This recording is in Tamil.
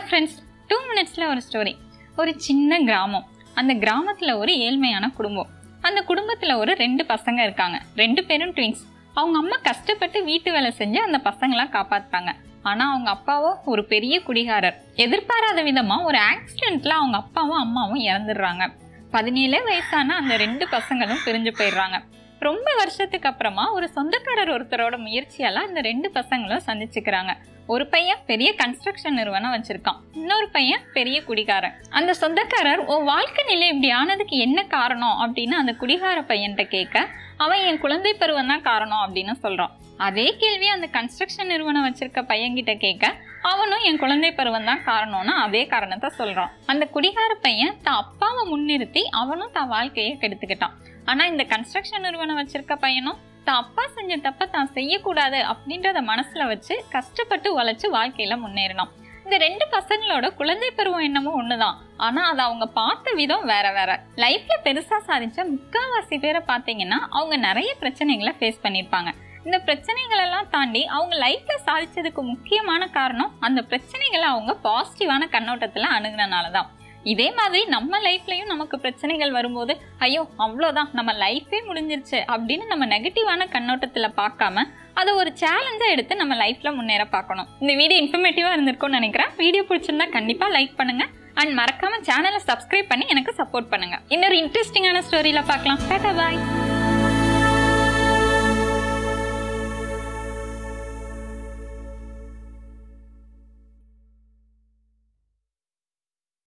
ஃப்ரெண்ட்ஸ் டூ மினிட்ஸில் ஒரு ஸ்டோரி ஒரு சின்ன கிராமம் அந்த கிராமத்தில் ஒரு ஏழ்மையான குடும்பம் அந்த குடும்பத்தில் ஒரு ரெண்டு பசங்க இருக்காங்க ரெண்டு பேரும் ட்வின்ஸ் அவங்க அம்மா கஷ்டப்பட்டு வீட்டு வேலை செஞ்சு அந்த பசங்களாம் காப்பாத்துறாங்க ஆனால் அவங்க அப்பாவோ ஒரு பெரிய குடிகாரர் எதிர்பாராத விதமாக ஒரு ஆக்சிடெண்ட்டில் அவங்க அப்பாவும் அம்மாவும் இறந்துடுறாங்க பதினேழு வயசான அந்த ரெண்டு பசங்களும் பிரிஞ்சு போயிடுறாங்க ரொம்ப வருஷத்துக்கு அப்புறமா ஒரு சொந்தக்காரர் ஒருத்தரோட முயற்சியால அந்த ரெண்டு பசங்களும் சந்திச்சுக்கிறாங்க ஒரு பையன் பெரிய கன்ஸ்ட்ரக்ஷன் நிறுவனம் வச்சிருக்கான் இன்னொரு பையன் பெரிய குடிகாரன் அந்த சொந்தக்காரர் உன் வாழ்க்கை நிலை இப்படி ஆனதுக்கு என்ன காரணம் அப்படின்னு அந்த குடிகார பையன்கிட்ட கேட்க அவன் என் குழந்தை பருவம் தான் காரணம் அப்படின்னு சொல்றான் அதே கேள்வி அந்த கன்ஸ்ட்ரக்ஷன் நிறுவனம் வச்சிருக்க பையன்கிட்ட கேட்க அவனும் என் குழந்தை பருவம் தான் காரணம்னு அதே காரணத்தை சொல்றான் அந்த குடிகார பையன் தான் அப்பாவை முன்னிறுத்தி அவனும் தான் வாழ்க்கையை கெடுத்துக்கிட்டான் ஆனா இந்த கன்ஸ்ட்ரக்ஷன் நிறுவனம் வச்சிருக்க பையனும் தான் அப்பா செஞ்ச தப்ப தான் செய்யக்கூடாது அப்படின்றத மனசுல வச்சு கஷ்டப்பட்டு உழைச்சு வாழ்க்கையில முன்னேறினான் இந்த ரெண்டு பசங்களோட குழந்தை பருவம் என்னமோ ஒண்ணுதான் ஆனா அதை அவங்க பார்த்த விதம் வேற வேற லைஃப்ல பெருசா சாதிச்ச முக்காவாசி பேரை பார்த்தீங்கன்னா அவங்க நிறைய பிரச்சனைகளை ஃபேஸ் பண்ணியிருப்பாங்க இந்த பிரச்சனைகள் எல்லாம் தாண்டி அவங்க லைஃப்ல சாதிச்சதுக்கு முக்கியமான காரணம் அந்த பிரச்சனைகளை அவங்க பாசிட்டிவான கண்ணோட்டத்துல அணுகுனனால தான் இதே மாதிரி நம்ம லைஃப்லயும் நமக்கு பிரச்சனைகள் வரும்போது ஐயோ அவ்வளோதான் நம்ம லைஃபே முடிஞ்சிருச்சு அப்படின்னு நம்ம நெகட்டிவான கண்ணோட்டத்தில் பார்க்காம அதை ஒரு சேலஞ்சாக எடுத்து நம்ம லைஃப்ல முன்னேற பார்க்கணும் இந்த வீடியோ இன்ஃபர்மேட்டிவாக இருந்திருக்கும்னு நினைக்கிறேன் வீடியோ பிடிச்சிருந்தா கண்டிப்பாக லைக் பண்ணுங்க அண்ட் மறக்காம சேனலை சப்ஸ்கிரைப் பண்ணி எனக்கு சப்போர்ட் பண்ணுங்க இன்னொரு இன்ட்ரெஸ்டிங்கான ஸ்டோரியில பார்க்கலாம் டாடா பாய்